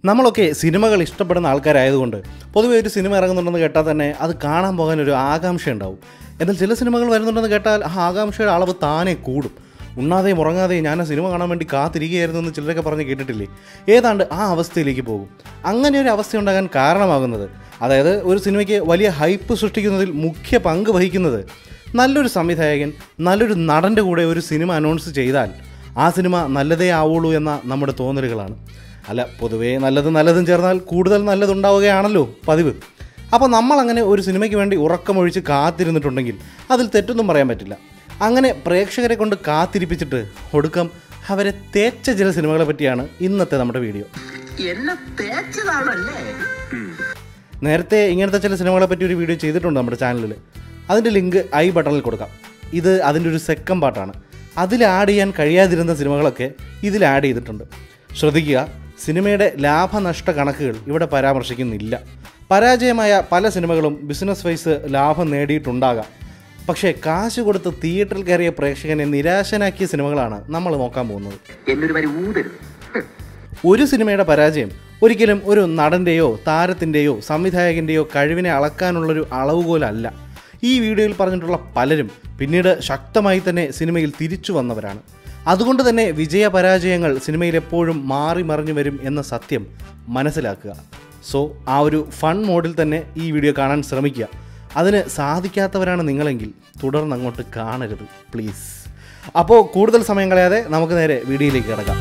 നമ്മളൊക്കെ സിനിമകൾ ഇഷ്ടപ്പെടുന്ന ആൾക്കാരായതുകൊണ്ട് പൊതുവെ ഒരു സിനിമ ഇറങ്ങുന്നുണ്ടെന്ന് കേട്ടാൽ തന്നെ അത് കാണാൻ പോകാൻ ഒരു ആകാംക്ഷ ഉണ്ടാവും എന്നാൽ ചില സിനിമകൾ വരുന്നുണ്ടെന്ന് കേട്ടാൽ ആ ആകാംക്ഷയുടെ അളവ് താനെ കൂടും ഉണ്ണാതെയും ഉറങ്ങാതെയും ഞാൻ ആ സിനിമ കാണാൻ വേണ്ടി കാത്തിരിക്കുകയായിരുന്നു എന്ന് ചിലരൊക്കെ പറഞ്ഞ് കേട്ടിട്ടില്ലേ ഏതാണ്ട് ആ അവസ്ഥയിലേക്ക് പോകും അങ്ങനെ ഒരു അവസ്ഥ ഉണ്ടാകാൻ കാരണമാകുന്നത് അതായത് ഒരു സിനിമയ്ക്ക് വലിയ ഹൈപ്പ് സൃഷ്ടിക്കുന്നതിൽ മുഖ്യ പങ്ക് വഹിക്കുന്നത് നല്ലൊരു സംവിധായകൻ നല്ലൊരു നടൻ്റെ കൂടെ ഒരു സിനിമ അനൗൺസ് ചെയ്താൽ ആ സിനിമ നല്ലതേ ആവുള്ളൂ എന്ന നമ്മുടെ തോന്നലുകളാണ് അല്ല പൊതുവേ നല്ലതും നല്ലതും ചേർന്നാൽ കൂടുതൽ നല്ലതുണ്ടാവുകയാണല്ലോ പതിവ് അപ്പോൾ നമ്മളങ്ങനെ ഒരു സിനിമയ്ക്ക് വേണ്ടി ഉറക്കമൊഴിച്ച് കാത്തിരുന്നിട്ടുണ്ടെങ്കിൽ അതിൽ തെറ്റൊന്നും പറയാൻ പറ്റില്ല അങ്ങനെ പ്രേക്ഷകരെ കൊണ്ട് കാത്തിരിപ്പിച്ചിട്ട് ഒടുക്കം അവരെ തേച്ച ചില സിനിമകളെ പറ്റിയാണ് ഇന്നത്തെ നമ്മുടെ വീഡിയോ എന്നെ തേച്ചതാണല്ലേ നേരത്തെ ഇങ്ങനത്തെ ചില സിനിമകളെ പറ്റി ഒരു വീഡിയോ ചെയ്തിട്ടുണ്ട് നമ്മുടെ ചാനലിൽ അതിൻ്റെ ലിങ്ക് ഐ ബട്ടണിൽ കൊടുക്കാം ഇത് അതിൻ്റെ ഒരു സെക്കൻഡ് പാർട്ടാണ് അതിൽ ആഡ് ചെയ്യാൻ കഴിയാതിരുന്ന സിനിമകളൊക്കെ ഇതിൽ ആഡ് ചെയ്തിട്ടുണ്ട് ശ്രദ്ധിക്കുക സിനിമയുടെ ലാഭനഷ്ട കണക്കുകൾ ഇവിടെ പരാമർശിക്കുന്നില്ല പരാജയമായ പല സിനിമകളും ബിസിനസ് വൈസ് ലാഭം നേടിയിട്ടുണ്ടാകാം പക്ഷേ കാശ് കൊടുത്ത് തിയേറ്ററിൽ കയറിയ പ്രേക്ഷകനെ നിരാശനാക്കിയ സിനിമകളാണ് നമ്മൾ നോക്കാൻ പോകുന്നത് എന്നൊരു വരി ഊതരുത് ഹ്. ഒരു സിനിമയുടെ പരാജയം ഒരിക്കലും ഒരു നടൻ്റെയോ താരത്തിൻ്റെയോ സംവിധായകൻ്റെയോ കഴിവിനെ അളക്കാനുള്ളൊരു അളവുകോലല്ല ഈ വീഡിയോയിൽ പറഞ്ഞിട്ടുള്ള പലരും പിന്നീട് ശക്തമായി തന്നെ സിനിമയിൽ തിരിച്ചു വന്നവരാണ് അതുകൊണ്ട് തന്നെ വിജയപരാജയങ്ങൾ സിനിമയിൽ എപ്പോഴും മാറി മറിഞ്ഞു വരും എന്ന സത്യം മനസ്സിലാക്കുക സോ ആ ഒരു ഫൺ മോഡിൽ തന്നെ ഈ വീഡിയോ കാണാൻ ശ്രമിക്കുക അതിന് സാധിക്കാത്തവരാണ് നിങ്ങളെങ്കിൽ തുടർന്ന് അങ്ങോട്ട് കാണരുത് പ്ലീസ് അപ്പോൾ കൂടുതൽ സമയം കളയാതെ നമുക്ക് നേരെ വീഡിയോയിലേക്ക് കിടക്കാം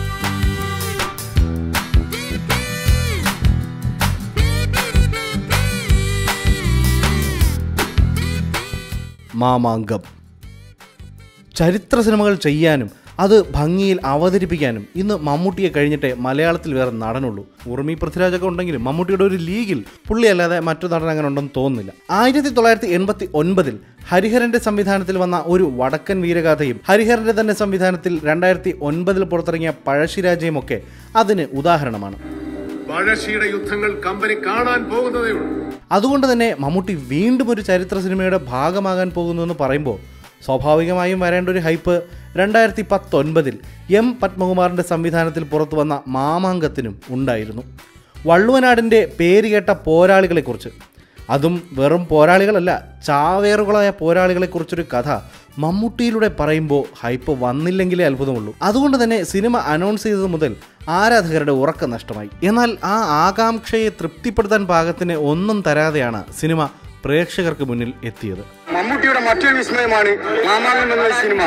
മാമാങ്കം ചരിത്ര സിനിമകൾ ചെയ്യാനും അത് ഭംഗിയിൽ അവതരിപ്പിക്കാനും ഇന്ന് മമ്മൂട്ടിയെ കഴിഞ്ഞിട്ടേ മലയാളത്തിൽ വേറെ നടനുള്ളൂ ഉർമി പൃഥ്വിരാജൊക്കെ ഉണ്ടെങ്കിലും മമ്മൂട്ടിയുടെ ഒരു ലീഗിൽ പുള്ളി അല്ലാതെ മറ്റു നടൻ അങ്ങനെ ഉണ്ടെന്ന് തോന്നുന്നില്ല ആയിരത്തി തൊള്ളായിരത്തി എൺപത്തി ഒൻപതിൽ ഹരിഹരന്റെ സംവിധാനത്തിൽ വന്ന ഒരു വടക്കൻ വീരഗാഥയും ഹരിഹരന്റെ തന്നെ സംവിധാനത്തിൽ രണ്ടായിരത്തി ഒൻപതിൽ പുറത്തിറങ്ങിയ പഴശ്ശിരാജയും ഒക്കെ അതിന് ഉദാഹരണമാണ് പഴശ്ശിയുടെ യുദ്ധങ്ങൾ കമ്പനി കാണാൻ പോകുന്നതേ ഉള്ളൂ അതുകൊണ്ട് തന്നെ മമ്മൂട്ടി വീണ്ടും ഒരു ചരിത്ര സിനിമയുടെ ഭാഗമാകാൻ പോകുന്നു എന്ന് പറയുമ്പോൾ സ്വാഭാവികമായും വരേണ്ട ഒരു ഹൈപ്പ് രണ്ടായിരത്തി പത്തൊൻപതിൽ എം പത്മകുമാറിൻ്റെ സംവിധാനത്തിൽ പുറത്തു വന്ന മാമാങ്കത്തിനും ഉണ്ടായിരുന്നു വള്ളുവനാടിൻ്റെ പേരുകേട്ട പോരാളികളെക്കുറിച്ച് അതും വെറും പോരാളികളല്ല ചാവേറുകളായ പോരാളികളെക്കുറിച്ചൊരു കഥ മമ്മൂട്ടിയിലൂടെ പറയുമ്പോൾ ഹൈപ്പ് വന്നില്ലെങ്കിലേ അത്ഭുതമുള്ളൂ അതുകൊണ്ട് തന്നെ സിനിമ അനൗൺസ് ചെയ്തത് മുതൽ ആരാധകരുടെ ഉറക്കം നഷ്ടമായി എന്നാൽ ആ ആകാംക്ഷയെ തൃപ്തിപ്പെടുത്താൻ പാകത്തിന് ഒന്നും തരാതെയാണ് സിനിമ പ്രേക്ഷകർക്ക് മുന്നിൽ എത്തിയത് മമ്മൂട്ടിയുടെ മറ്റൊരു വിസ്മയമാണ് മാമാങ്കം എന്ന സിനിമ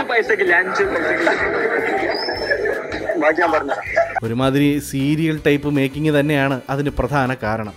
ബാക്കി ഞാൻ പറഞ്ഞുതരാം ഒരുമാതിരി സീരിയൽ ടൈപ്പ് മേക്കിംഗ് തന്നെയാണ് അതിന് പ്രധാന കാരണം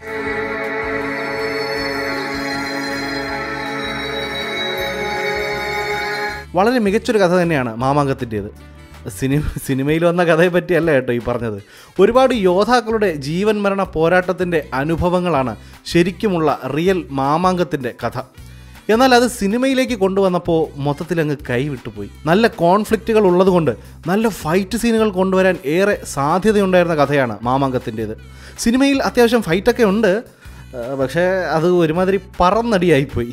വളരെ മികച്ചൊരു കഥ തന്നെയാണ് മാമാങ്കത്തിൻ്റേത് സിനിമ സിനിമയിൽ വന്ന കഥയെ പറ്റിയല്ല കേട്ടോ ഈ പറഞ്ഞത് ഒരുപാട് യോദ്ധാക്കളുടെ ജീവൻ മരണ പോരാട്ടത്തിൻ്റെ അനുഭവങ്ങളാണ് ശരിക്കുമുള്ള റിയൽ മാമാങ്കത്തിൻ്റെ കഥ എന്നാൽ അത് സിനിമയിലേക്ക് കൊണ്ടുവന്നപ്പോൾ മൊത്തത്തിലങ്ങ് കൈവിട്ടുപോയി നല്ല കോൺഫ്ലിക്റ്റുകൾ ഉള്ളതുകൊണ്ട് നല്ല ഫൈറ്റ് സീനുകൾ കൊണ്ടുവരാൻ ഏറെ സാധ്യതയുണ്ടായിരുന്ന കഥയാണ് മാമാങ്കത്തിൻ്റേത് സിനിമയിൽ അത്യാവശ്യം ഫൈറ്റൊക്കെ ഉണ്ട് ആ, പക്ഷേ അത് ഒരുമാതിരി പറന്നടിയായിപ്പോയി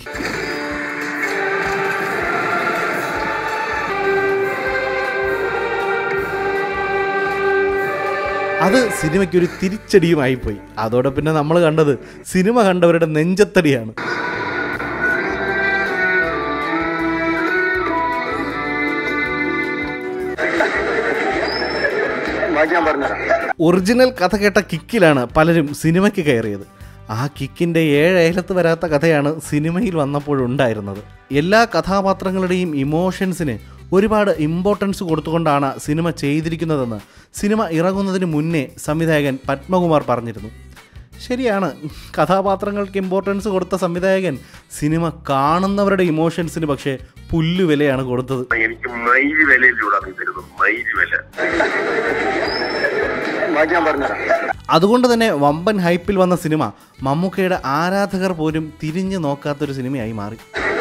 അത് സിനിമയ്ക്ക് ഒരു തിരിച്ചടിയുമായിപ്പോയി അതോടെ പിന്നെ നമ്മൾ കണ്ടത് സിനിമ കണ്ടവരുടെ നെഞ്ചത്തടിയാണ് ബാക്കി ഞാൻ പറഞ്ഞുതരാം ഒറിജിനൽ കഥ കേട്ട കിക്കിലാണ് പലരും സിനിമയ്ക്ക് കയറിയത് ആ കിക്കിൻ്റെ ഏഴേലത്ത് വരാത്ത കഥയാണ് സിനിമയിൽ വന്നപ്പോഴുണ്ടായിരുന്നത് എല്ലാ കഥാപാത്രങ്ങളുടെയും ഇമോഷൻസിന് ഒരുപാട് ഇമ്പോർട്ടൻസ് കൊടുത്തുകൊണ്ടാണ് സിനിമ ചെയ്തിരിക്കുന്നതെന്ന് സിനിമ ഇറങ്ങുന്നതിന് മുന്നേ സംവിധായകൻ പത്മകുമാർ പറഞ്ഞിരുന്നു ശരിയാണ് കഥാപാത്രങ്ങൾക്ക് ഇമ്പോർട്ടൻസ് കൊടുത്ത സംവിധായകൻ സിനിമ കാണുന്നവരുടെ ഇമോഷൻസിന് പക്ഷേ പുല്ലുവിലയാണ് കൊടുത്തത് എനിക്ക് മൈലി വിലയിലൂടെ നീ തരുന്നു മൈലി വില ബാക്കി ഞാൻ പറഞ്ഞുതരാം അതുകൊണ്ട് തന്നെ വമ്പൻ ഹൈപ്പിൽ വന്ന സിനിമ മമ്മൂക്കയുടെ ആരാധകർ പോലും തിരിഞ്ഞു നോക്കാത്തൊരു സിനിമയായി മാറി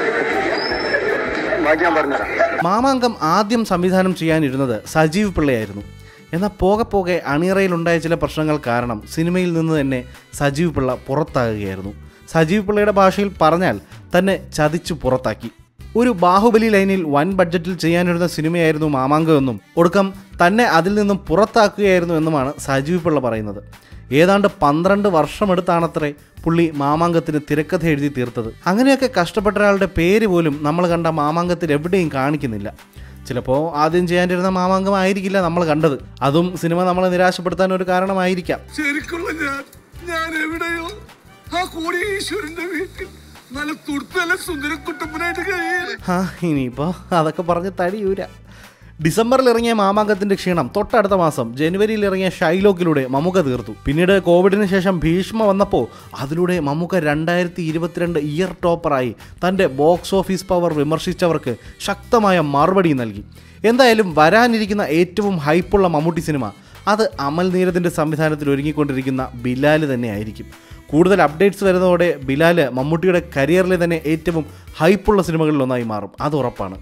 ബാക്കി ഞാൻ പറഞ്ഞുതരാം മാമാങ്കം ആദ്യം സംവിധാനം ചെയ്യാനിരുന്നത് സജീവ് പിള്ളയായിരുന്നു എന്നാൽ പോകെ പോകെ അണിയറയിലുണ്ടായ ചില പ്രശ്നങ്ങൾ കാരണം സിനിമയിൽ നിന്ന് തന്നെ സജീവ് പിള്ള പുറത്താകുകയായിരുന്നു സജീവ് പിള്ളയുടെ ഭാഷയിൽ പറഞ്ഞാൽ തന്നെ ചതിച്ചു പുറത്താക്കി ഒരു ബാഹുബലി ലൈനിൽ വൻ ബഡ്ജറ്റിൽ ചെയ്യാനിരുന്ന സിനിമയായിരുന്നു മാമാങ്കം എന്നും ഒടുക്കം തന്നെ അതിൽ നിന്നും പുറത്താക്കുകയായിരുന്നു എന്നുമാണ് സജീവ് പിള്ള പറയുന്നത് ഏതാണ്ട് പന്ത്രണ്ട് വർഷമെടുത്താണത്രേ പുള്ളി മാമാങ്കത്തിന് തിരക്കഥ എഴുതി തീർത്തത് അങ്ങനെയൊക്കെ കഷ്ടപ്പെട്ട ഒരാളുടെ പേര് പോലും നമ്മൾ കണ്ട മാമാങ്കത്തിൽ എവിടെയും കാണിക്കുന്നില്ല ചിലപ്പോൾ ആദ്യം ചെയ്യാനിരുന്ന മാമാങ്കം ആയിരിക്കില്ല നമ്മൾ കണ്ടത് അതും സിനിമ നമ്മളെ നിരാശപ്പെടുത്താൻ ഒരു കാരണമായിരിക്കാം ശരിക്കുള്ള ഞാൻ ഞാൻ എവിടെയോ ആ കോടീശ്വരന്റെ വീട്ടിൽ നല്ല തുടുത്തല്ല സുന്ദര കുട്ടപ്പനായിട്ട് കഴിയാണ് ആ ഇനിയിപ്പോൾ അതൊക്കെ പറഞ്ഞ് തടിയൂര ഡിസംബറിൽ ഇറങ്ങിയ മാമാങ്കത്തിന്റെ ക്ഷീണം തൊട്ടടുത്ത മാസം ജനുവരിയിൽ ഇറങ്ങിയ ഷൈലോക്കിലൂടെ മമ്മൂക്ക തീർത്തു പിന്നീട് കോവിഡിന് ശേഷം ഭീഷ്മ വന്നപ്പോൾ അതിലൂടെ മമ്മൂക്ക രണ്ടായിരത്തി ഇരുപത്തിരണ്ട് ഇയർ ടോപ്പറായി തൻ്റെ ബോക്സ് ഓഫീസ് പവർ വിമർശിച്ചവർക്ക് ശക്തമായ മറുപടി നൽകി എന്തായാലും വരാനിരിക്കുന്ന ഏറ്റവും ഹൈപ്പുള്ള മമ്മൂട്ടി സിനിമ അത് അമൽ നീരദിൻ്റെ സംവിധാനത്തിൽ ഒരുങ്ങിക്കൊണ്ടിരിക്കുന്ന ബിലാല് തന്നെയായിരിക്കും കൂടുതൽ അപ്ഡേറ്റ്സ് വരുന്നതോടെ ബിലാല് മമ്മൂട്ടിയുടെ കരിയറിലെ തന്നെ ഏറ്റവും ഹൈപ്പുള്ള സിനിമകളിലൊന്നായി മാറും അത് ഉറപ്പാണ്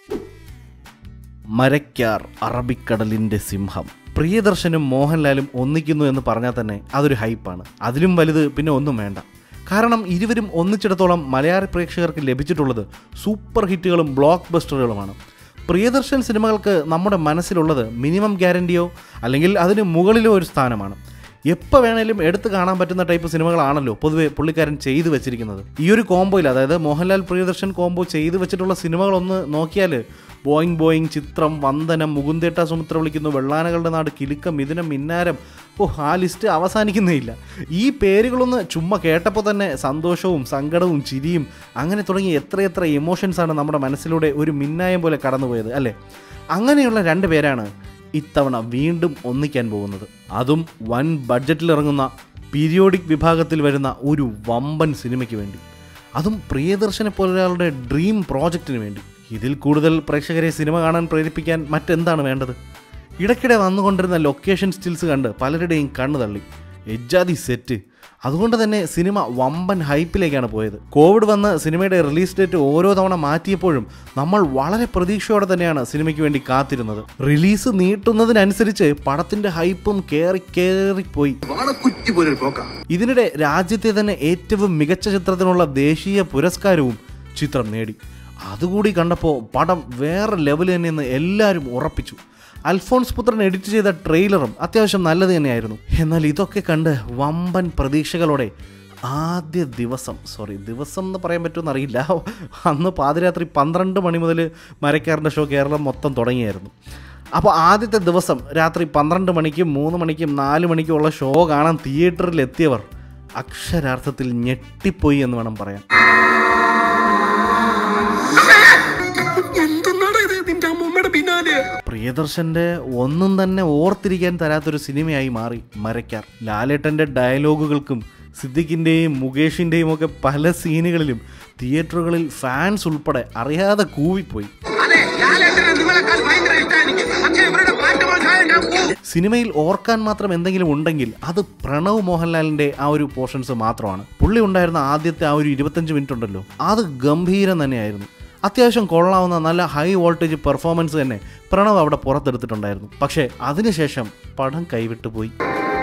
മരക്കാർ അറബിക്കടലിൻ്റെ സിംഹം പ്രിയദർശനും മോഹൻലാലും ഒന്നിക്കുന്നു എന്ന് പറഞ്ഞാൽ തന്നെ അതൊരു ഹൈപ്പാണ് അതിലും വലുത് പിന്നെ ഒന്നും വേണ്ട കാരണം ഇരുവരും ഒന്നിച്ചിടത്തോളം മലയാള പ്രേക്ഷകർക്ക് ലഭിച്ചിട്ടുള്ളത് സൂപ്പർ ഹിറ്റുകളും ബ്ലോക്ക് ബസ്റ്ററുകളുമാണ് പ്രിയദർശൻ സിനിമകൾക്ക് നമ്മുടെ മനസ്സിലുള്ളത് മിനിമം ഗ്യാരണ്ടിയോ അല്ലെങ്കിൽ അതിന് മുകളിലോ ഒരു സ്ഥാനമാണ് എപ്പോൾ വേണേലും എടുത്ത് കാണാൻ പറ്റുന്ന ടൈപ്പ് സിനിമകളാണല്ലോ പൊതുവെ പുള്ളിക്കാരൻ ചെയ്തു വെച്ചിരിക്കുന്നത് ഈ ഒരു കോംബോയിൽ അതായത് മോഹൻലാൽ പ്രിയദർശൻ കോംബോ ചെയ്തു വെച്ചിട്ടുള്ള സിനിമകളൊന്ന് നോക്കിയാൽ ബോയിങ് ബോയിങ് ചിത്രം വന്ദനം മുകുന്ദേട്ട സുമിത്ര വിളിക്കുന്നു വെള്ളാനകളുടെ നാട് കിലുക്കം മിഥുനം മിന്നാരം ഓ ആ ലിസ്റ്റ് അവസാനിക്കുന്നേയില്ല ഈ പേരുകളൊന്ന് ചുമ്മാ കേട്ടപ്പോൾ തന്നെ സന്തോഷവും സങ്കടവും ചിരിയും അങ്ങനെ തുടങ്ങി എത്രയെത്ര ഇമോഷൻസാണ് നമ്മുടെ മനസ്സിലൂടെ ഒരു മിന്നായം പോലെ കടന്നുപോയത് അല്ലേ അങ്ങനെയുള്ള രണ്ട് പേരാണ് ഇത്തവണ വീണ്ടും ഒന്നിക്കാൻ പോകുന്നത് അതും വൻ ബഡ്ജറ്റിൽ ഇറങ്ങുന്ന പീരിയോഡിക് വിഭാഗത്തിൽ വരുന്ന ഒരു വമ്പൻ സിനിമയ്ക്ക് വേണ്ടി അതും പ്രിയദർശനെ പോലൊരാളുടെ ഡ്രീം പ്രോജക്റ്റിന് വേണ്ടി ഇതിൽ കൂടുതൽ പ്രേക്ഷകരെ സിനിമ കാണാൻ പ്രേരിപ്പിക്കാൻ മറ്റെന്താണ് വേണ്ടത് ഇടയ്ക്കിടെ വന്നുകൊണ്ടിരുന്ന ലൊക്കേഷൻ സ്റ്റിൽസ് കണ്ട് പലരുടെയും കണ്ണു തള്ളി എജ്ജാതി സെറ്റ് അതുകൊണ്ട് തന്നെ സിനിമ വമ്പൻ ഹൈപ്പിലേക്കാണ് പോയത് കോവിഡ് വന്ന് സിനിമയുടെ റിലീസ് ഡേറ്റ് ഓരോ തവണ മാറ്റിയപ്പോഴും നമ്മൾ വളരെ പ്രതീക്ഷയോടെ തന്നെയാണ് സിനിമയ്ക്ക് വേണ്ടി കാത്തിരുന്നത് റിലീസ് നീട്ടുന്നതിനനുസരിച്ച് പടത്തിന്റെ ഹൈപ്പും കയറി കയറിപ്പോയി വാളക്കുറ്റി പോലൊരു പോക്ക ഇതിനിടെ രാജ്യത്തെ തന്നെ ഏറ്റവും മികച്ച ചിത്രത്തിനുള്ള ദേശീയ പുരസ്കാരവും ചിത്രം നേടി അതുകൂടി കണ്ടപ്പോൾ പടം വേറെ ലെവൽ തന്നെയെന്ന് എല്ലാവരും ഉറപ്പിച്ചു അൽഫോൺസ് പുത്രൻ എഡിറ്റ് ചെയ്ത ട്രെയിലറും അത്യാവശ്യം നല്ലത് തന്നെയായിരുന്നു എന്നാൽ ഇതൊക്കെ കണ്ട് വമ്പൻ പ്രതീക്ഷകളോടെ ആദ്യ ദിവസം സോറി ദിവസം എന്ന് പറയാൻ പറ്റുമെന്ന് അറിയില്ല അന്ന് പാതിരാത്രി പന്ത്രണ്ട് മണി മുതൽ മരക്കാറിൻ്റെ ഷോ കേരളം മൊത്തം തുടങ്ങിയായിരുന്നു അപ്പോൾ ആദ്യത്തെ ദിവസം രാത്രി പന്ത്രണ്ട് മണിക്കും മൂന്ന് മണിക്കും നാല് മണിക്കും ഉള്ള ഷോ കാണാൻ തിയേറ്ററിൽ എത്തിയവർ അക്ഷരാർത്ഥത്തിൽ ഞെട്ടിപ്പോയി എന്ന് വേണം പറയാൻ എന്തെന്നാണ് ഇത് നിന്റെ അമ്മൂമ്മയുടെ പിന്നാലെ പ്രിയദർശന്റെ ഒന്നും തന്നെ ഓർത്തിരിക്കാൻ തരാത്തൊരു സിനിമയായി മാറി മരക്കാർ ലാലേട്ടന്റെ ഡയലോഗുകൾക്കും സിദ്ദിഖിൻ്റെയും മുകേഷിൻ്റെയും ഒക്കെ പല സീനുകളിലും തിയേറ്ററുകളിൽ ഫാൻസ് ഉൾപ്പെടെ അറിയാതെ കൂവിപ്പോയി അതെ ലാലേട്ടനെ നിങ്ങളെക്കാൾ ഭയങ്കര ഇഷ്ടമാണ് എനിക്ക് പക്ഷേ ഇവരുടെ പാട്ട് മനസ്സിലായാൽ ഞാൻ പോകും സിനിമയിൽ ഓർക്കാൻ മാത്രം എന്തെങ്കിലും ഉണ്ടെങ്കിൽ അത് പ്രണവ് മോഹൻലാലിന്റെ ആ ഒരു പോർഷൻസ് മാത്രമാണ് പുള്ളി ഉണ്ടായിരുന്ന ആദ്യത്തെ ആ ഒരു ഇരുപത്തഞ്ച് മിനിറ്റ് ഉണ്ടല്ലോ അത് ഗംഭീരം തന്നെയായിരുന്നു അത്യാവശ്യം കൊള്ളാവുന്ന നല്ല ഹൈ വോൾട്ടേജ് പെർഫോമൻസ് തന്നെ പ്രണവ് അവിടെ പുറത്തെടുത്തിട്ടുണ്ടായിരുന്നു പക്ഷേ അതിനുശേഷം പടം കൈവിട്ടു പോയി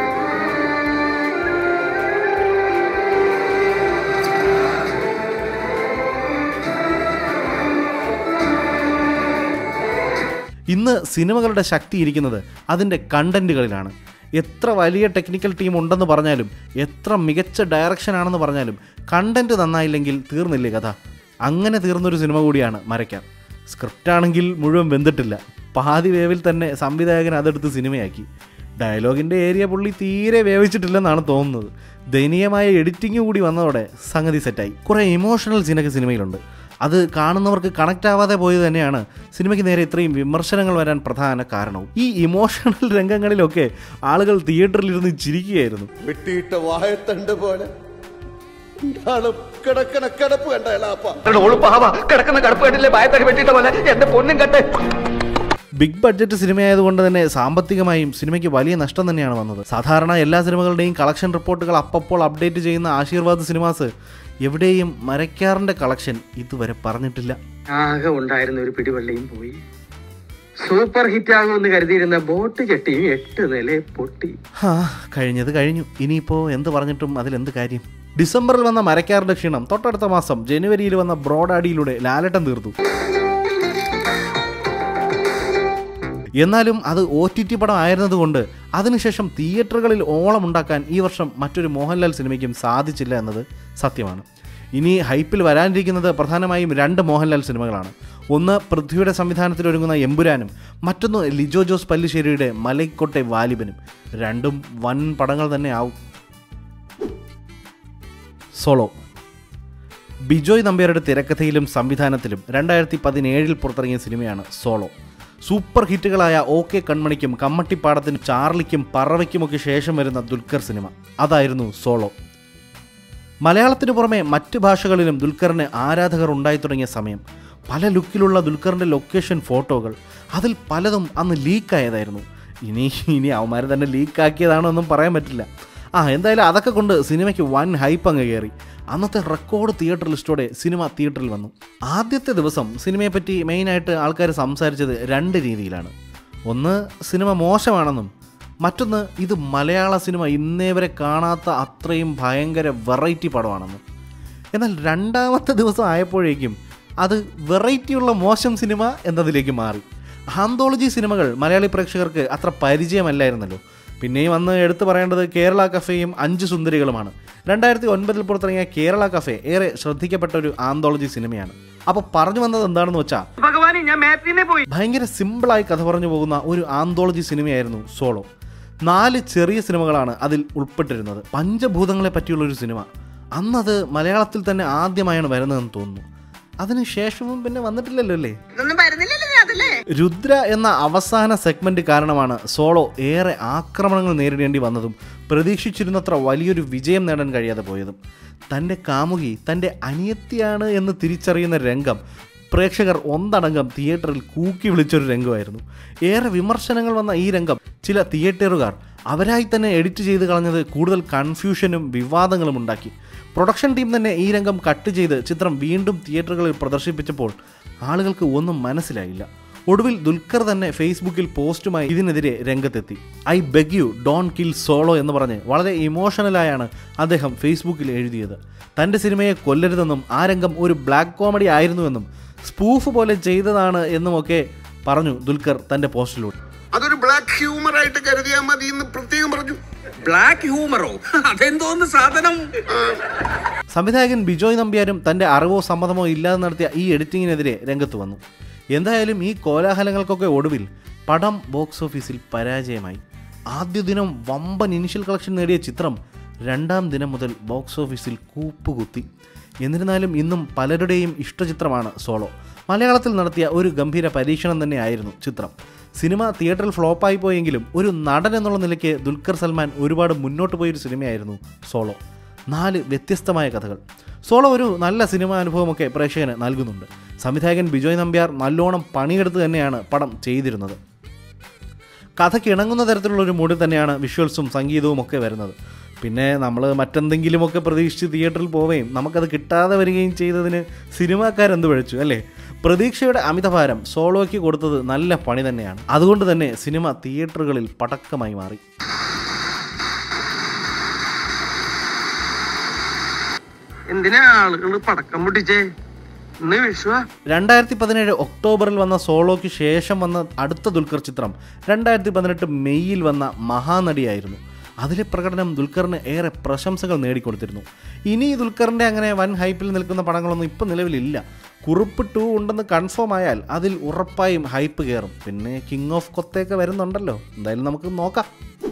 ഇന്ന് സിനിമകളുടെ ശക്തി ഇരിക്കുന്നത് അതിൻ്റെ കണ്ടന്റുകളിലാണ് എത്ര വലിയ ടെക്നിക്കൽ ടീം ഉണ്ടെന്ന് പറഞ്ഞാലും എത്ര മികച്ച ഡയറക്ഷൻ ആണെന്ന് പറഞ്ഞാലും കണ്ടന്റ് നന്നായില്ലെങ്കിൽ തീർന്നില്ലേ കഥ അങ്ങനെ തീർന്നൊരു സിനിമ കൂടിയാണ് മരയ്ക്കാൻ സ്ക്രിപ്റ്റ് ആണെങ്കിൽ മുഴുവൻ വെന്തിട്ടില്ല പാതി വേവിൽ തന്നെ സംവിധായകൻ അതെടുത്ത് സിനിമയാക്കി ഡയലോഗിൻ്റെ ഏരിയ പുള്ളി തീരെ വേവിച്ചിട്ടില്ലെന്നാണ് തോന്നുന്നത് ദയനീയമായ എഡിറ്റിംഗ് കൂടി വന്നതോടെ സംഗതി സെറ്റായി കുറേ ഇമോഷണൽ സീനൊക്കെ സിനിമയിലുണ്ട് അത് കാണുന്നവർക്ക് കണക്റ്റ് ആവാതെ പോയത് തന്നെയാണ് സിനിമയ്ക്ക് നേരെ ഇത്രയും വിമർശനങ്ങൾ വരാൻ പ്രധാന കാരണവും ഈ ഇമോഷണൽ രംഗങ്ങളിലൊക്കെ ആളുകൾ തിയേറ്ററിലിരുന്ന് ചിരിക്കുകയായിരുന്നു വെട്ടിയിട്ട വാഴത്തണ്ട് പോലെ ഇയാള് കിടക്കണ കിടപ്പ് കണ്ട എളാപ്പ കിടക്കുന്ന കടുപ്പ് കണ്ടില്ലേ ഭയത്തൊക്കെ വെട്ടിയിട്ട പോലെ എന്റെ പൊന്നും കട്ടെ ബിഗ് ബഡ്ജറ്റ് സിനിമയായതുകൊണ്ട് തന്നെ സാമ്പത്തികമായും സിനിമയ്ക്ക് വലിയ നഷ്ടം തന്നെയാണ് വന്നത് സാധാരണ എല്ലാ സിനിമകളുടെയും കളക്ഷൻ റിപ്പോർട്ടുകൾ അപ്പപ്പോൾ അപ്ഡേറ്റ് ചെയ്യുന്ന ആശീർവാദ് സിനിമാസ് എവിടെയും മരക്കാറിൻ്റെ കളക്ഷൻ ഇതുവരെ പറഞ്ഞിട്ടില്ല ആകെ ഉണ്ടായിരുന്ന ഒരു പിടിവള്ളിയും പോയി സൂപ്പർ ഹിറ്റ് ആകുമെന്ന് കരുതിയിരുന്ന ബോട്ട് ചെട്ടിയും എട്ട് നില പൊട്ടി ഹാ കഴിഞ്ഞത് കഴിഞ്ഞു ഇനിയിപ്പോൾ എന്ത് പറഞ്ഞിട്ടും അതിലെന്ത് കാര്യം ഡിസംബറിൽ വന്ന മരക്കാറിന്റെ ക്ഷീണം തൊട്ടടുത്ത മാസം ജനുവരിയിൽ വന്ന ബ്രോഡാഡിയിലൂടെ ലാലട്ടം തീർത്തു എന്നാലും അത് ഒ ടി ടി പടം ആയിരുന്നതുകൊണ്ട് അതിനുശേഷം തിയേറ്ററുകളിൽ ഓളം ഉണ്ടാക്കാൻ ഈ വർഷം മറ്റൊരു മോഹൻലാൽ സിനിമയ്ക്കും സാധിച്ചില്ല എന്നത് സത്യമാണ് ഇനി ഹൈപ്പിൽ വരാനിരിക്കുന്നത് പ്രധാനമായും രണ്ട് മോഹൻലാൽ സിനിമകളാണ് ഒന്ന് പൃഥ്വിയുടെ സംവിധാനത്തിൽ ഒരുങ്ങുന്ന എമ്പുരാനും മറ്റൊന്ന് ലിജോ ജോസ് പല്ലിശ്ശേരിയുടെ മലൈക്കോട്ടെ വാലിബനും രണ്ടും വൻ പടങ്ങൾ തന്നെ ആവും സോളോ ബിജോയ് നമ്പ്യാരുടെ തിരക്കഥയിലും സംവിധാനത്തിലും രണ്ടായിരത്തി പതിനേഴിൽ പുറത്തിറങ്ങിയ സിനിമയാണ് സോളോ സൂപ്പർ ഹിറ്റുകളായ ഓ കെ കൺമണിക്കും കമ്മട്ടിപ്പാടത്തിനും ചാർലിക്കും പറവയ്ക്കുമൊക്കെ ശേഷം വരുന്ന ദുൽഖർ സിനിമ അതായിരുന്നു സോളോ മലയാളത്തിനു പുറമെ മറ്റ് ഭാഷകളിലും ദുൽഖറിന് ആരാധകർ ഉണ്ടായി തുടങ്ങിയ സമയം പല ലുക്കിലുള്ള ദുൽഖറിൻ്റെ ലൊക്കേഷൻ ഫോട്ടോകൾ അതിൽ പലതും അന്ന് ലീക്കായതായിരുന്നു ഇനി ഇനി അവന്മാർ തന്നെ ലീക്കാക്കിയതാണോ എന്നും പറയാൻ പറ്റില്ല ആ എന്തായാലും അതൊക്കെ കൊണ്ട് സിനിമയ്ക്ക് വൻ ഹൈപ്പ് അങ്ങ് കയറി അന്നത്തെ റെക്കോർഡ് തിയേറ്റർ ലിസ്റ്റോടെ സിനിമ തിയേറ്ററിൽ വന്നു ആദ്യത്തെ ദിവസം സിനിമയെപ്പറ്റി മെയിനായിട്ട് ആൾക്കാർ സംസാരിച്ചത് രണ്ട് രീതിയിലാണ് ഒന്ന് സിനിമ മോശമാണെന്നും മറ്റൊന്ന് ഇത് മലയാള സിനിമ ഇന്നേ വരെ കാണാത്ത അത്രയും ഭയങ്കര വെറൈറ്റി പടമാണെന്നും എന്നാൽ രണ്ടാമത്തെ ദിവസം ആയപ്പോഴേക്കും അത് വെറൈറ്റിയുള്ള മോശം സിനിമ എന്നതിലേക്ക് മാറി ആന്തോളജി സിനിമകൾ മലയാളി പ്രേക്ഷകർക്ക് അത്ര പരിചയമല്ലായിരുന്നല്ലോ പിന്നെയും അന്ന് എടുത്തു പറയേണ്ടത് കേരള കഫേയും അഞ്ച് സുന്ദരികളുമാണ് രണ്ടായിരത്തി ഒൻപതിൽ പുറത്തിറങ്ങിയ കേരള കഫേ ഏറെ ശ്രദ്ധിക്കപ്പെട്ട ഒരു ആന്തോളജി സിനിമയാണ് അപ്പോൾ പറഞ്ഞു വന്നത് എന്താണെന്ന് വെച്ചാൽ ഭഗവാനെ ഞാൻ മാറ്റിനെ പോയി ഭയങ്കര സിമ്പിളായി കഥ പറഞ്ഞു പോകുന്ന ഒരു ആന്തോളജി സിനിമയായിരുന്നു സോളോ നാല് ചെറിയ സിനിമകളാണ് അതിൽ ഉൾപ്പെട്ടിരുന്നത് പഞ്ചഭൂതങ്ങളെ പറ്റിയുള്ള ഒരു സിനിമ അന്നത് മലയാളത്തിൽ തന്നെ ആദ്യമായാണ് വരുന്നതെന്ന് തോന്നുന്നു അതിന് ശേഷവും പിന്നെ വന്നിട്ടില്ലല്ലോ അല്ലേ രുദ്ര എന്ന അവസാന സെഗ്മെന്റ് കാരണമാണ് സോളോ ഏറെ ആക്രമണങ്ങൾ നേരിടേണ്ടി വന്നതും പ്രതീക്ഷിച്ചിരുന്നത്ര വലിയൊരു വിജയം നേടാൻ കഴിയാതെ പോയതും തൻ്റെ കാമുകി തൻ്റെ അനിയത്തിയാണ് എന്ന് തിരിച്ചറിയുന്ന രംഗം പ്രേക്ഷകർ ഒന്നടങ്കം തിയേറ്ററിൽ കൂക്കി വിളിച്ചൊരു രംഗമായിരുന്നു ഏറെ വിമർശനങ്ങൾ വന്ന ഈ രംഗം ചില തിയേറ്ററുകാർ അവരായി തന്നെ എഡിറ്റ് ചെയ്ത് കളഞ്ഞത് കൂടുതൽ കൺഫ്യൂഷനും വിവാദങ്ങളും ഉണ്ടാക്കി പ്രൊഡക്ഷൻ ടീം തന്നെ ഈ രംഗം കട്ട് ചെയ്ത് ചിത്രം വീണ്ടും തിയേറ്ററുകളിൽ പ്രദർശിപ്പിച്ചപ്പോൾ ആളുകൾക്ക് ഒന്നും മനസ്സിലായില്ല ഒടുവിൽ ദുൽഖർ തന്നെ ഫേസ്ബുക്കിൽ പോസ്റ്റുമായി ഇതിനെതിരെ രംഗത്തെത്തി I beg you don't kill Solo എന്ന് പറഞ്ഞ് വളരെ ഇമോഷണലായാണ് അദ്ദേഹം ഫേസ്ബുക്കിൽ എഴുതിയത് തൻ്റെ സിനിമയെ കൊല്ലരുതെന്നും ആ രംഗം ഒരു ബ്ലാക്ക് കോമഡി ആയിരുന്നുവെന്നും സ്പൂഫ് പോലെ ചെയ്തതാണ് എന്നുമൊക്കെ പറഞ്ഞു ദുൽഖർ തൻ്റെ പോസ്റ്റിലൂടെ അതൊരു ബ്ലാക്ക് ഹ്യൂമർ ആയിട്ട് കരുതിയാൽ മതി എന്ന് പ്രത്യേകം പറഞ്ഞു ബ്ലാക്ക് ഹ്യൂമറോ അതെന്തോന്ന് സാധനം സംവിധായകൻ ബിജോയ് നമ്പ്യാരും തൻ്റെ അറിവോ സമ്മതമോ ഇല്ലാതെ നടത്തിയ ഈ എഡിറ്റിങ്ങിനെതിരെ രംഗത്ത് വന്നു എന്തായാലും ഈ കോലാഹലങ്ങൾക്കൊക്കെ ഒടുവിൽ പടം ബോക്സ് ഓഫീസിൽ പരാജയമായി ആദ്യ ദിനം വമ്പൻ ഇനിഷ്യൽ കളക്ഷൻ നേടിയ ചിത്രം രണ്ടാം ദിനം മുതൽ ബോക്സ് ഓഫീസിൽ കൂപ്പുകുത്തി എന്നിരുന്നാലും ഇന്നും പലരുടെയും ഇഷ്ടചിത്രമാണ് സോളോ മലയാളത്തിൽ നടത്തിയ ഒരു ഗംഭീര പരീക്ഷണം തന്നെയായിരുന്നു ചിത്രം സിനിമ തിയേറ്ററിൽ ഫ്ലോപ്പായി പോയെങ്കിലും ഒരു നടൻ എന്നുള്ള നിലയ്ക്ക് ദുൽഖർ സൽമാൻ ഒരുപാട് മുന്നോട്ട് പോയൊരു സിനിമയായിരുന്നു സോളോ നാല് വ്യത്യസ്തമായ കഥകൾ സോളോ ഒരു നല്ല സിനിമ അനുഭവമൊക്കെ പ്രേക്ഷകന് നൽകുന്നുണ്ട് സംവിധായകൻ ബിജോയ് നമ്പ്യാർ നല്ലോണം പണിയെടുത്ത് തന്നെയാണ് പടം ചെയ്തിരുന്നത് കഥയ്ക്ക് ഇണങ്ങുന്ന തരത്തിലുള്ള ഒരു മൂഡിൽ തന്നെയാണ് വിഷ്വൽസും സംഗീതവും ഒക്കെ വരുന്നത് പിന്നെ നമ്മൾ മറ്റെന്തെങ്കിലുമൊക്കെ പ്രതീക്ഷിച്ച് തിയേറ്ററിൽ പോവുകയും നമുക്കത് കിട്ടാതെ വരികയും ചെയ്തതിന് സിനിമാക്കാരെന്ത് പഴിച്ചു അല്ലേ പ്രതീക്ഷയുടെ അമിതഭാരം സോളോയ്ക്ക് കൊടുത്തത് നല്ല പണി തന്നെയാണ് അതുകൊണ്ട് തന്നെ സിനിമ തിയേറ്ററുകളിൽ പടക്കമായി മാറി എന്തിനാ ആളുകൾ പടക്കം പൊട്ടിച്ചേ ഇന്ന് വിഷുവ രണ്ടായിരത്തി പതിനേഴ് ഒക്ടോബറിൽ വന്ന സോളോയ്ക്ക് ശേഷം വന്ന അടുത്ത ദുൽഖർ ചിത്രം രണ്ടായിരത്തി പതിനെട്ട് മെയ്യിൽ വന്ന മഹാനടിയായിരുന്നു അതിലെ പ്രകടനം ദുൽഖറിന് ഏറെ പ്രശംസകൾ നേടിക്കൊടുത്തിരുന്നു ഇനി ദുൽഖറിൻ്റെ അങ്ങനെ വൻ ഹൈപ്പിൽ നിൽക്കുന്ന പടങ്ങളൊന്നും ഇപ്പം നിലവിലില്ല കുറിപ്പ് ടു ഉണ്ടെന്ന് കൺഫേം ആയാൽ അതിൽ ഉറപ്പായും ഹൈപ്പ് കയറും പിന്നെ കിങ് ഓഫ് കൊത്തയൊക്കെ വരുന്നുണ്ടല്ലോ എന്തായാലും നമുക്ക് നോക്കാം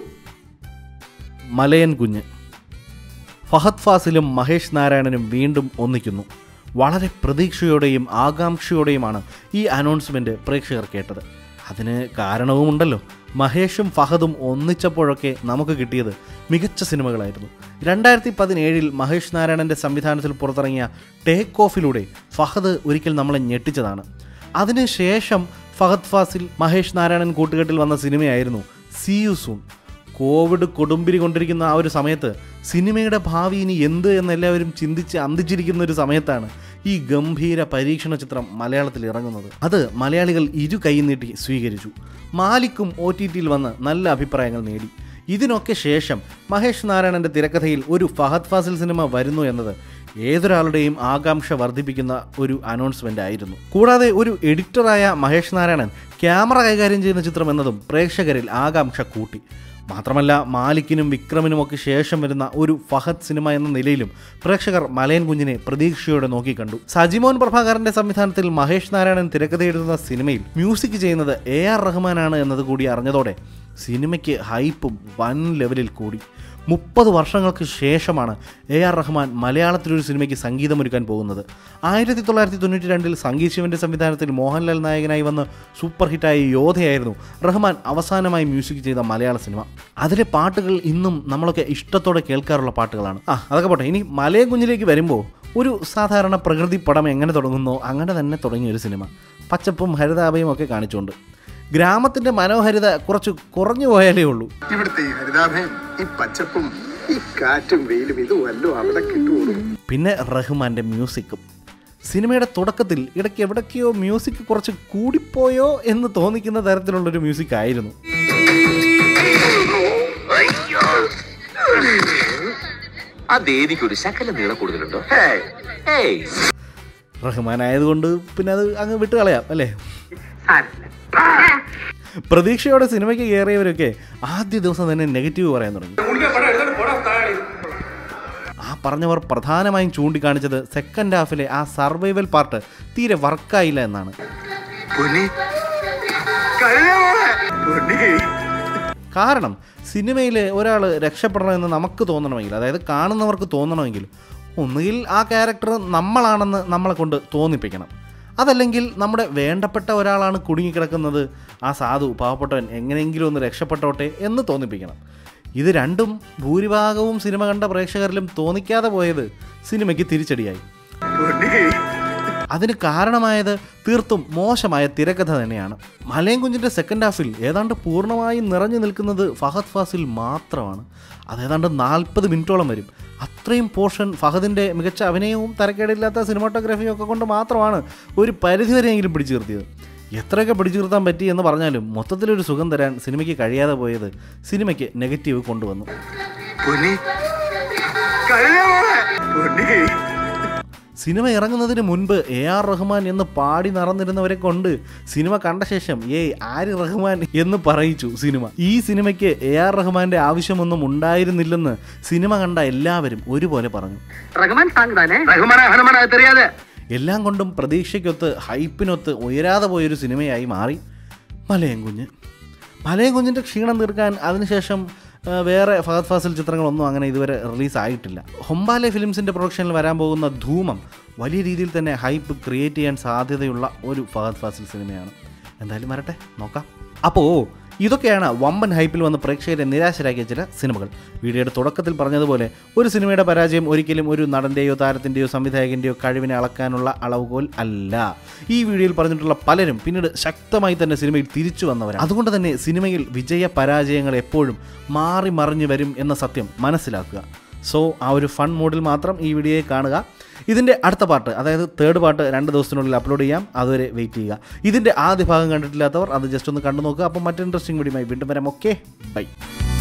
മലയൻ കുഞ്ഞ് ഫഹദ് ഫാസിലും മഹേഷ് നാരായണനും വീണ്ടും ഒന്നിക്കുന്നു വളരെ പ്രതീക്ഷയോടെയും ആകാംക്ഷയോടെയുമാണ് ഈ അനൗൺസ്മെൻറ്റ് പ്രേക്ഷകർ കേട്ടത് അതിന് കാരണവുമുണ്ടല്ലോ മഹേഷും ഫഹദും ഒന്നിച്ചപ്പോഴൊക്കെ നമുക്ക് കിട്ടിയത് മികച്ച സിനിമകളായിരുന്നു രണ്ടായിരത്തി പതിനേഴിൽ മഹേഷ് നാരായണൻ്റെ സംവിധാനത്തിൽ പുറത്തിറങ്ങിയ ടേക്ക് ഓഫിലൂടെ ഫഹദ് ഒരിക്കൽ നമ്മളെ ഞെട്ടിച്ചതാണ് അതിനുശേഷം ഫഹദ് ഫാസിൽ മഹേഷ് നാരായണൻ കൂട്ടുകെട്ടിൽ വന്ന സിനിമയായിരുന്നു സി യു സൂൺ കോവിഡ് കൊടുമ്പിരി കൊണ്ടിരിക്കുന്ന ആ ഒരു സമയത്ത് സിനിമയുടെ ഭാവി ഇനി എന്ത് എന്നെല്ലാവരും ചിന്തിച്ച് അന്തിച്ചിരിക്കുന്ന ഒരു സമയത്താണ് ഈ ഗംഭീര പരീക്ഷണ ചിത്രം മലയാളത്തിൽ ഇറങ്ങുന്നത് അത് മലയാളികൾ ഇരു കൈ നീട്ടി സ്വീകരിച്ചു മാലിക്കും ഒ ടി ടിയിൽ വന്ന് നല്ല അഭിപ്രായങ്ങൾ നേടി ഇതിനൊക്കെ ശേഷം മഹേഷ് നാരായണൻ്റെ തിരക്കഥയിൽ ഒരു ഫഹദ് ഫാസിൽ സിനിമ വരുന്നു എന്നത് ഏതൊരാളുടെയും ആകാംക്ഷ വർദ്ധിപ്പിക്കുന്ന ഒരു അനൗൺസ്മെൻ്റ് ആയിരുന്നു കൂടാതെ ഒരു എഡിറ്ററായ മഹേഷ് നാരായണൻ ക്യാമറ കൈകാര്യം ചെയ്യുന്ന ചിത്രം എന്നതും പ്രേക്ഷകരിൽ ആകാംക്ഷ കൂട്ടി മാത്രമല്ല മാലിക്കിനും വിക്രമിനും ഒക്കെ ശേഷം വരുന്ന ഒരു ഫഹദ് സിനിമ എന്ന നിലയിലും പ്രേക്ഷകർ മലയൻ കുഞ്ഞിനെ പ്രതീക്ഷയോടെ നോക്കിക്കണ്ടു സജിമോൻ പ്രഭാകരന്റെ സംവിധാനത്തിൽ മഹേഷ് നാരായണൻ തിരക്കഥ എഴുതുന്ന സിനിമയിൽ മ്യൂസിക് ചെയ്യുന്നത് എ ആർ റഹ്മാനാണ് എന്നത് കൂടി അറിഞ്ഞതോടെ സിനിമയ്ക്ക് ഹൈപ്പും വൻ ലെവലിൽ കൂടി മുപ്പത് വർഷങ്ങൾക്ക് ശേഷമാണ് എ ആർ റഹ്മാൻ മലയാളത്തിലൊരു സിനിമയ്ക്ക് സംഗീതമൊരുക്കാൻ പോകുന്നത് ആയിരത്തി തൊള്ളായിരത്തി തൊണ്ണൂറ്റി രണ്ടിൽ സംഗീത് ശിവന്റെ സംവിധാനത്തിൽ മോഹൻലാൽ നായകനായി വന്ന് സൂപ്പർ ഹിറ്റായ യോധയായിരുന്നു റഹ്മാൻ അവസാനമായി മ്യൂസിക് ചെയ്ത മലയാള സിനിമ അതിലെ പാട്ടുകൾ ഇന്നും നമ്മളൊക്കെ ഇഷ്ടത്തോടെ കേൾക്കാറുള്ള പാട്ടുകളാണ് ആ അതൊക്കെ പോട്ടെ ഇനി മലയ കുഞ്ഞിലേക്ക് വരുമ്പോൾ ഒരു സാധാരണ പ്രകൃതി പടം എങ്ങനെ തുടങ്ങുന്നോ അങ്ങനെ തന്നെ തുടങ്ങിയ ഒരു സിനിമ പച്ചപ്പും ഹരിതാഭയും ഒക്കെ കാണിച്ചുകൊണ്ട് ഗ്രാമത്തിൻ്റെ മനോഹാരിത കുറച്ച് കുറഞ്ഞു പോയാലേ ഉള്ളൂ ഇവിടുത്തെ ഈ ഹരിതാഭയും ഈ പച്ചപ്പും ഈ കാറ്റും വെയിലും ഇത് വല്ലതും അവിടെ കിട്ടുള്ളൂ പിന്നെ റഹ്മാൻ്റെ മ്യൂസിക്കും സിനിമയുടെ തുടക്കത്തിൽ ഇടയ്ക്ക് എവിടൊക്കെയോ മ്യൂസിക് കുറച്ച് കൂടിപ്പോയോ എന്ന് തോന്നിക്കുന്ന തരത്തിലുള്ളൊരു മ്യൂസിക് ആയിരുന്നു ആ ദേവിക്ക് ഒരു ശകല നീളം കൂടുതലുണ്ടോ ഏയ് റഹ്മാൻ ആയതുകൊണ്ട് പിന്നെ അത് അങ്ങ് വിട്ട് കളയാം അല്ലേ പ്രതീക്ഷയോടെ സിനിമയ്ക്ക് കയറിയവരൊക്കെ ആദ്യ ദിവസം തന്നെ നെഗറ്റീവ് പറയാൻ തുടങ്ങി ആ പറഞ്ഞവർ പ്രധാനമായും ചൂണ്ടിക്കാണിച്ചത് സെക്കൻഡ് ഹാഫിലെ ആ സർവൈവൽ പാർട്ട് തീരെ വർക്കായില്ല എന്നാണ് കാരണം സിനിമയിൽ ഒരാൾ രക്ഷപ്പെടണമെന്ന് നമുക്ക് തോന്നണമെങ്കിൽ അതായത് കാണുന്നവർക്ക് തോന്നണമെങ്കിൽ ഒന്നുകിൽ ആ ക്യാരക്ടർ നമ്മളാണെന്ന് നമ്മളെ കൊണ്ട് തോന്നിപ്പിക്കണം അതല്ലെങ്കിൽ നമ്മുടെ വേണ്ടപ്പെട്ട ഒരാളാണ് കുടുങ്ങിക്കിടക്കുന്നത് ആ സാധു പാവപ്പെട്ടവൻ എങ്ങനെയെങ്കിലും ഒന്ന് രക്ഷപ്പെട്ടോട്ടെ എന്ന് തോന്നിപ്പിക്കണം ഇത് രണ്ടും ഭൂരിഭാഗവും സിനിമ കണ്ട പ്രേക്ഷകരിലും തോന്നിക്കാതെ പോയത് സിനിമയ്ക്ക് തിരിച്ചടിയായി അതിന് കാരണമായത് തീർത്തും മോശമായ തിരക്കഥ തന്നെയാണ് മലയം കുഞ്ഞിൻ്റെ സെക്കൻഡ് ഹാഫിൽ ഏതാണ്ട് പൂർണ്ണമായും നിറഞ്ഞു നിൽക്കുന്നത് ഫഹദ് ഫാസിൽ മാത്രമാണ് അത് ഏതാണ്ട് നാൽപ്പത് മിനിറ്റോളം വരും അത്രയും പോർഷൻ ഫഹദിൻ്റെ മികച്ച അഭിനയവും തരക്കേടില്ലാത്ത സിനിമാട്ടോഗ്രാഫിയും ഒക്കെ കൊണ്ട് മാത്രമാണ് ഒരു പരിധിവരെയെങ്കിലും പിടിച്ചു നിർത്തിയത് എത്രയൊക്കെ പിടിച്ചു നിർത്താൻ പറ്റി എന്ന് പറഞ്ഞാലും മൊത്തത്തിലൊരു സുഖം തരാൻ സിനിമയ്ക്ക് കഴിയാതെ പോയത് സിനിമയ്ക്ക് നെഗറ്റീവ് കൊണ്ടുവന്നു സിനിമ ഇറങ്ങുന്നതിന് മുൻപ് എ ആർ റഹ്മാൻ എന്ന് പാടി നടന്നിരുന്നവരെ കൊണ്ട് സിനിമ കണ്ട ശേഷം ഏയ് ആര് റഹ്മാൻ എന്ന് പറയിച്ചു സിനിമ ഈ സിനിമയ്ക്ക് എ ആർ റഹ്മാന്റെ ആവശ്യമൊന്നും ഉണ്ടായിരുന്നില്ലെന്ന് സിനിമ കണ്ട എല്ലാവരും ഒരുപോലെ പറഞ്ഞു റഹ്മാൻ സാങ് താനേ റഹ്മാൻ ഹനുമാൻ അത് തെരിയാതെ എല്ലാം കൊണ്ടും പ്രതീക്ഷയ്ക്കൊത്ത് ഹൈപ്പിനൊത്ത് ഉയരാതെ പോയൊരു സിനിമയായി മാറി മലയം കുഞ്ഞ് മലയം കുഞ്ഞിൻ്റെ ക്ഷീണം തീർക്കാൻ അതിനുശേഷം ആ, വേറെ ഫഹദ് ഫാസിൽ ചിത്രങ്ങളൊന്നും അങ്ങനെ ഇതുവരെ റിലീസ് ആയിട്ടില്ല ഹൊമ്പാലെ ഫിലിംസിൻ്റെ പ്രൊഡക്ഷനിൽ വരാൻ പോകുന്ന ധൂമം വലിയ രീതിയിൽ തന്നെ ഹൈപ്പ് ക്രിയേറ്റ് ചെയ്യാൻ സാധ്യതയുള്ള ഒരു ഫഹദ് ഫാസിൽ സിനിമയാണ് എന്തായാലും വരട്ടെ നോക്കാം അപ്പോൾ ഇതൊക്കെയാണ് വമ്പൻ ഹൈപ്പിൽ വന്ന് പ്രേക്ഷകരെ നിരാശരാക്കിയ ചില സിനിമകൾ വീഡിയോയുടെ തുടക്കത്തിൽ പറഞ്ഞതുപോലെ ഒരു സിനിമയുടെ പരാജയം ഒരിക്കലും ഒരു നടൻ്റെയോ താരത്തിൻ്റെയോ സംവിധായകൻ്റെയോ കഴിവിനെ അളക്കാനുള്ള അളവുകോൽ അല്ല ഈ വീഡിയോയിൽ പറഞ്ഞിട്ടുള്ള പലരും പിന്നീട് ശക്തമായി തന്നെ സിനിമയിൽ തിരിച്ചു വന്നവരാണ് അതുകൊണ്ട് തന്നെ സിനിമയിൽ വിജയ പരാജയങ്ങൾ എപ്പോഴും മാറി മറിഞ്ഞു വരും എന്ന സത്യം മനസ്സിലാക്കുക സോ ആ ഒരു ഫൺ മൂഡിൽ മാത്രം ഈ വീഡിയോയെ കാണുക ഇതിൻ്റെ അടുത്ത പാർട്ട് അതായത് തേർഡ് പാർട്ട് രണ്ട് ദിവസത്തിനുള്ളിൽ അപ്ലോഡ് ചെയ്യാം അതുവരെ വെയിറ്റ് ചെയ്യുക ഇതിൻ്റെ ആദ്യ ഭാഗം കണ്ടിട്ടില്ലാത്തവർ അത് ജസ്റ്റ് ഒന്ന് കണ്ടു നോക്കുക അപ്പോൾ മറ്റൊരു ഇൻട്രസ്റ്റിംഗ് വീഡിയോയുമായി വീണ്ടും വരാം ഓക്കെ ബൈ